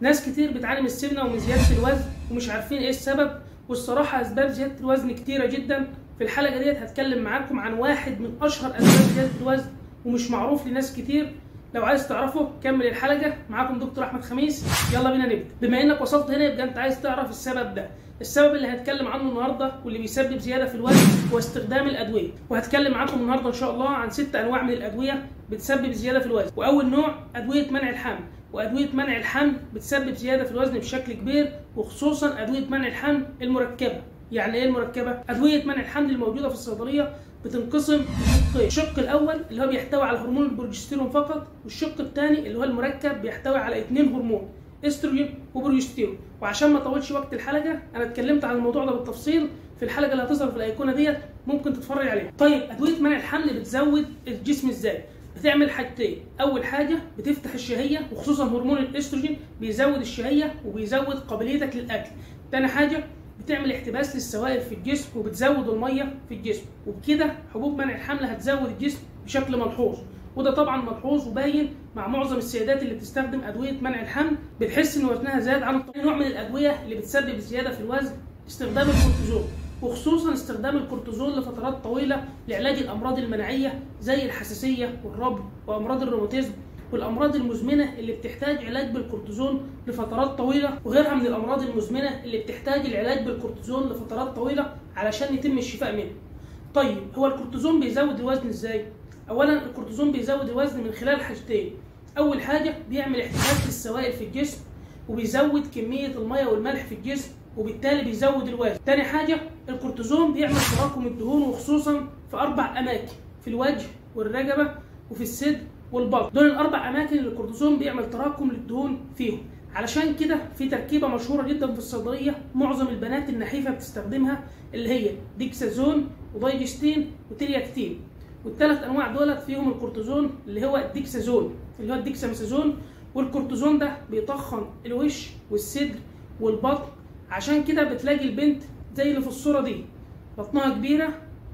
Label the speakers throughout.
Speaker 1: ناس كتير بتعاني من السمنه ومن زياده الوزن ومش عارفين ايه السبب والصراحه اسباب زياده الوزن كتيره جدا في الحلقه ديت هتكلم معاكم عن واحد من اشهر اسباب زياده الوزن ومش معروف لناس كتير لو عايز تعرفه كمل الحلقه معاكم دكتور احمد خميس يلا بينا نبدا بما انك وصلت هنا يبقى انت عايز تعرف السبب ده السبب اللي هتكلم عنه النهارده واللي بيسبب زياده في الوزن هو استخدام الادويه وهتكلم معاكم النهارده ان شاء الله عن ست انواع من الادويه بتسبب زياده في الوزن واول نوع ادويه منع الحمل وادويه منع الحمل بتسبب زياده في الوزن بشكل كبير وخصوصا ادويه منع الحمل المركبه يعني ايه المركبه ادويه منع الحمل الموجوده في الصيدليه بتنقسم لشقين الشق الاول اللي هو بيحتوي على هرمون البروجستيرون فقط والشق الثاني اللي هو المركب بيحتوي على اثنين هرمون استروجين وبروجستيرون وعشان ما اطولش وقت الحلقه انا اتكلمت عن الموضوع ده بالتفصيل في الحلقه اللي هتظهر في الايقونه ديت ممكن تتفرج عليها طيب ادويه منع الحمل بتزود الجسم ازاي بتعمل حاجتين اول حاجه بتفتح الشهيه وخصوصا هرمون الاستروجين بيزود الشهيه وبيزود قابليتك للاكل تاني حاجه بتعمل احتباس للسوائل في الجسم وبتزود الميه في الجسم وبكده حبوب منع الحمل هتزود الجسم بشكل ملحوظ وده طبعا ملحوظ وباين مع معظم السيدات اللي بتستخدم ادويه منع الحمل بتحس ان وزنها زاد عن الطبيعي نوع من الادويه اللي بتسبب زياده في الوزن استخدام الكورتيزون وخصوصا استخدام الكورتيزون لفترات طويله لعلاج الامراض المناعيه زي الحساسيه والربو وامراض الروماتيزم والامراض المزمنه اللي بتحتاج علاج بالكورتيزون لفترات طويله وغيرها من الامراض المزمنه اللي بتحتاج العلاج بالكورتيزون لفترات طويله علشان يتم الشفاء منها. طيب هو الكورتيزون بيزود الوزن ازاي؟ اولا الكورتيزون بيزود الوزن من خلال حاجتين. اول حاجه بيعمل احتباس للسوائل في الجسم وبيزود كميه الميه والملح في الجسم وبالتالي بيزود الوزن. تاني حاجه الكورتيزون بيعمل تراكم الدهون وخصوصا في اربع اماكن في الوجه والرقبه وفي الصدر والبطن دول الاربع اماكن اللي الكورتيزون بيعمل تراكم للدهون فيهم علشان كده في تركيبه مشهوره جدا في الصيدليه معظم البنات النحيفه بتستخدمها اللي هي ديكسازون ودايجستين وترياكتين والثلاث انواع دولت فيهم الكورتيزون اللي هو الديكسازون اللي هو الديكساميثازون والكورتيزون ده بيطخن الوش والصدر والبطن عشان كده بتلاقي البنت زي اللي في الصوره دي بطنها كبيره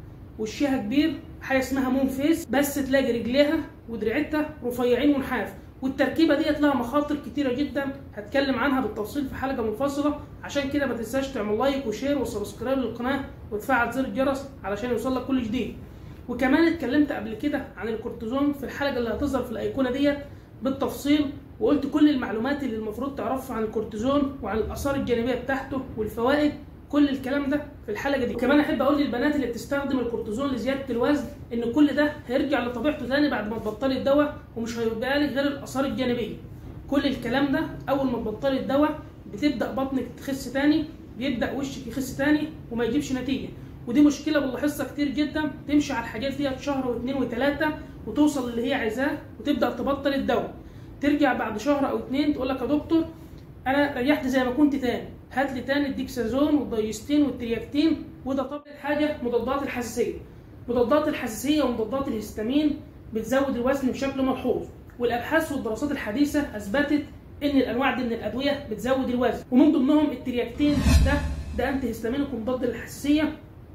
Speaker 1: وشها كبير حاجه اسمها مون فيس بس تلاقي رجليها ودراعتها رفيعين ونحاف والتركيبه ديت لها مخاطر كتيره جدا هتكلم عنها بالتفصيل في حلقه منفصله عشان كده ما تنساش تعمل لايك وشير وسبسكرايب للقناه وتفعل زر الجرس علشان يوصلك كل جديد وكمان اتكلمت قبل كده عن الكورتيزون في الحلقه اللي هتظهر في الايقونه ديت بالتفصيل وقلت كل المعلومات اللي المفروض تعرفها عن الكورتيزون وعن الاثار الجانبيه بتاعته والفوائد كل الكلام ده في الحلقه دي كمان احب اقول للبنات اللي بتستخدم الكورتيزون لزياده الوزن ان كل ده هيرجع لطبيعته تاني بعد ما تبطلي الدواء ومش هيبقى لك غير الاثار الجانبيه كل الكلام ده اول ما تبطلي الدواء بتبدا بطنك تخس تاني بيبدا وشك يخس تاني وما يجيبش نتيجه ودي مشكله بنلاحظها كتير جدا تمشي على الحاجات ديت شهر واثنين وثلاثه وتوصل اللي هي عايزاه وتبدا تبطل الدواء ترجع بعد شهر او اتنين تقول لك يا دكتور انا ريحت زي ما كنت تاني هات لي تاني الديكسازون والدايستين والترياكتين وده طبعا حاجه مضادات الحساسيه مضادات الحساسيه ومضادات الهستامين بتزود الوزن بشكل ملحوظ والابحاث والدراسات الحديثه اثبتت ان الانواع دي من الادويه بتزود الوزن ومن ضمنهم الترياكتين ده ده انتي هستامينيك ومضاد للحساسيه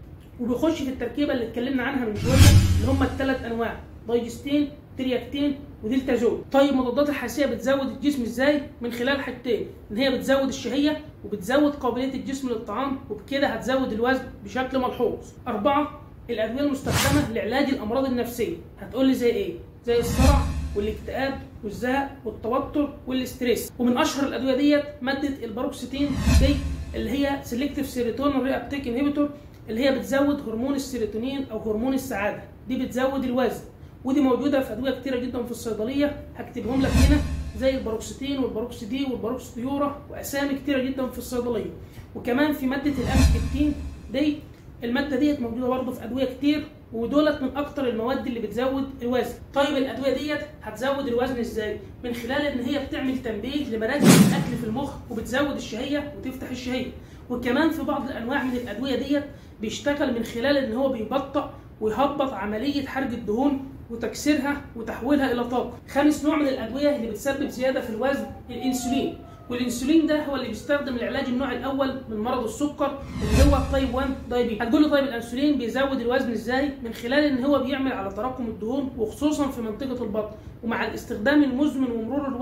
Speaker 1: وبيخش في التركيبه اللي اتكلمنا عنها من شويه اللي هم الثلاث انواع دايجستين ترياكتين ودلتازون طيب مضادات الحساسيه بتزود الجسم ازاي من خلال حاجتين ان هي بتزود الشهيه وبتزود قابليه الجسم للطعام وبكده هتزود الوزن بشكل ملحوظ اربعه الادويه المستخدمه لعلاج الامراض النفسيه هتقول لي زي ايه زي الصرع والاكتئاب والزهق والتوتر والاستريس ومن اشهر الادويه ديت ماده الباروكسيتين دي اللي هي سيلكتيف سيروتونين ري ابتيك انهبيتور اللي هي بتزود هرمون السيروتونين او هرمون السعاده دي بتزود الوزن ودي موجوده في ادويه كتيره جدا في الصيدليه هكتبهم لك هنا زي الباروكسيتين والباروكسيدي والباروكسيديورا واسامي كتيره جدا في الصيدليه وكمان في ماده الامكتين دي الماده ديت موجوده برضه في ادويه كتير ودولت من اكتر المواد اللي بتزود الوزن طيب الادويه ديت هتزود الوزن ازاي من خلال ان هي بتعمل تنبيه لمراكز الاكل في المخ وبتزود الشهيه وتفتح الشهيه وكمان في بعض الانواع من الادويه ديت بيشتغل من خلال ان هو بيبطئ ويهبط عمليه حرق الدهون وتكسيرها وتحويلها الى طاقه. خامس نوع من الادويه اللي بتسبب زياده في الوزن الانسولين. والانسولين ده هو اللي بيستخدم لعلاج النوع الاول من مرض السكر اللي هو تايب 1 دايبيت. هتقول لي طيب الانسولين بيزود الوزن ازاي؟ من خلال ان هو بيعمل على تراكم الدهون وخصوصا في منطقه البطن ومع الاستخدام المزمن ومرور الوقت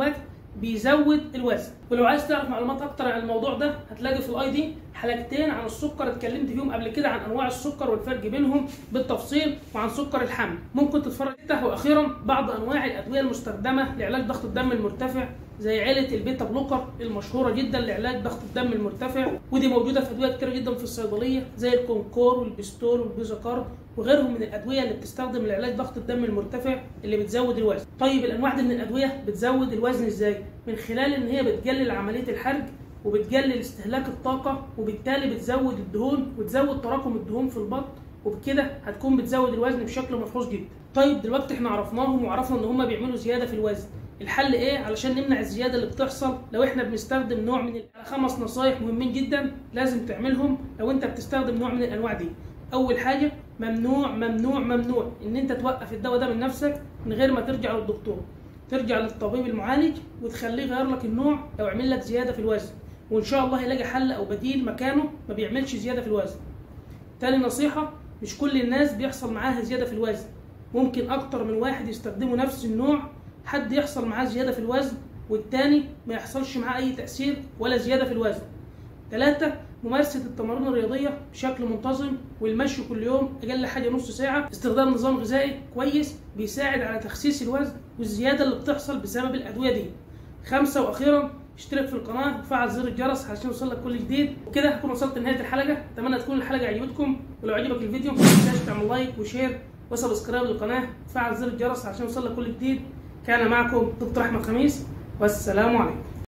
Speaker 1: بيزود الوزن ولو عايز تعرف معلومات اكتر عن الموضوع ده هتلاقي في الاي دي حلقتين عن السكر اتكلمت فيهم قبل كده عن انواع السكر والفرق بينهم بالتفصيل وعن سكر الحمل ممكن تتفرج واخيرا بعض انواع الادويه المستخدمه لعلاج ضغط الدم المرتفع زي عيله البيتا بلوكر المشهوره جدا لعلاج ضغط الدم المرتفع ودي موجوده في ادويه كتير جدا في الصيدليه زي الكونكور والبستول والبيزاكار وغيرهم من الادويه اللي بتستخدم لعلاج ضغط الدم المرتفع اللي بتزود الوزن طيب الانواع دي من الادويه بتزود الوزن ازاي من خلال ان هي بتقلل عمليه الحرق وبتقلل استهلاك الطاقه وبالتالي بتزود الدهون وتزود تراكم الدهون في البطن وبكده هتكون بتزود الوزن بشكل ملحوظ جدا طيب دلوقتي احنا عرفناهم وعرفنا ان هم بيعملوا زياده في الوزن الحل ايه علشان نمنع الزياده اللي بتحصل لو احنا بنستخدم نوع من خمس نصايح مهمين جدا لازم تعملهم لو انت بتستخدم نوع من الانواع دي اول حاجه ممنوع ممنوع ممنوع ان انت توقف الدواء ده من نفسك من غير ما ترجع للدكتور ترجع للطبيب المعالج وتخليه يغير لك النوع لو عمل لك زياده في الوزن وان شاء الله يلاقي حل او بديل مكانه ما بيعملش زياده في الوزن تاني نصيحه مش كل الناس بيحصل معاها زياده في الوزن ممكن اكتر من واحد يستخدموا نفس النوع حد يحصل معاه زياده في الوزن والتاني ما يحصلش معاه اي تاثير ولا زياده في الوزن ثلاثة ممارسة التمارين الرياضية بشكل منتظم والمشي كل يوم أقل حاجة نص ساعة استخدام نظام غذائي كويس بيساعد على تخسيس الوزن والزيادة اللي بتحصل بسبب الأدوية دي خمسة وأخيرا اشترك في القناة وفعل زر الجرس عشان يوصلك كل جديد وكده هكون وصلت لنهاية الحلقة أتمنى تكون الحلقة عجبتكم ولو عجبك الفيديو ما تنساش تعمل لايك وشير وسبسكرايب للقناة وفعل زر الجرس عشان يوصلك كل جديد كان معكم دكتور أحمد خميس والسلام عليكم